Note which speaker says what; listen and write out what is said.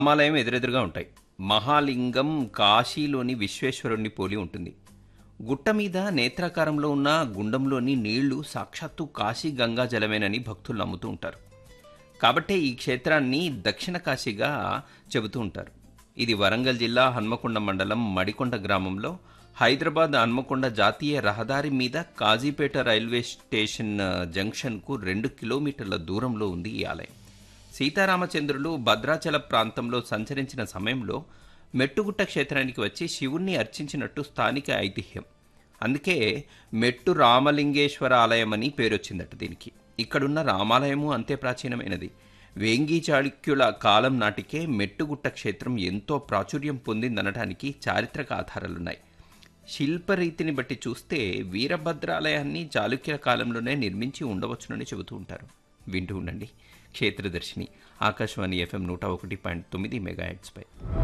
Speaker 1: రామాలయం ఎదురెదురుగా ఉంటాయి మహాలింగం కాశీలోని విశ్వేశ్వరుణ్ణి పోలి ఉంటుంది గుట్ట మీద నేత్రాకారంలో ఉన్న గుండంలోని నీళ్లు సాక్షాత్తు కాశీ గంగా జలమేనని భక్తులు నమ్ముతూ ఉంటారు కాబట్టే ఈ క్షేత్రాన్ని దక్షిణ కాశీగా చెబుతూ ఉంటారు ఇది వరంగల్ జిల్లా హన్మకొండ మండలం మడికొండ గ్రామంలో హైదరాబాద్ హన్మకొండ జాతీయ రహదారి మీద కాజీపేట రైల్వే స్టేషన్ ఆ, జంక్షన్కు రెండు కిలోమీటర్ల దూరంలో ఉంది ఈ ఆలయం సీతారామచంద్రులు భద్రాచల ప్రాంతంలో సంచరించిన సమయంలో మెట్టుగుట్ట క్షేత్రానికి వచ్చి శివుణ్ణి అర్చించినట్టు స్థానిక ఐతిహ్యం అందుకే మెట్టు రామలింగేశ్వర ఆలయం అని పేరొచ్చిందట దీనికి ఇక్కడున్న రామాలయము అంతే ప్రాచీనమైనది వేంగి చాళుక్యుల కాలం నాటికే మెట్టుగుట్ట క్షేత్రం ఎంతో ప్రాచుర్యం పొందిందనడానికి చారిత్రక ఆధారాలున్నాయి శిల్పరీతిని బట్టి చూస్తే వీరభద్రాలయాన్ని చాళుక్యుల కాలంలోనే నిర్మించి ఉండవచ్చునని చెబుతూ ఉంటారు వింటూ ఉండండి క్షేత్రదర్శిని ఆకాశవాణి ఎఫ్ఎం నూట ఒకటి పాయింట్ తొమ్మిది మెగాహెట్స్పై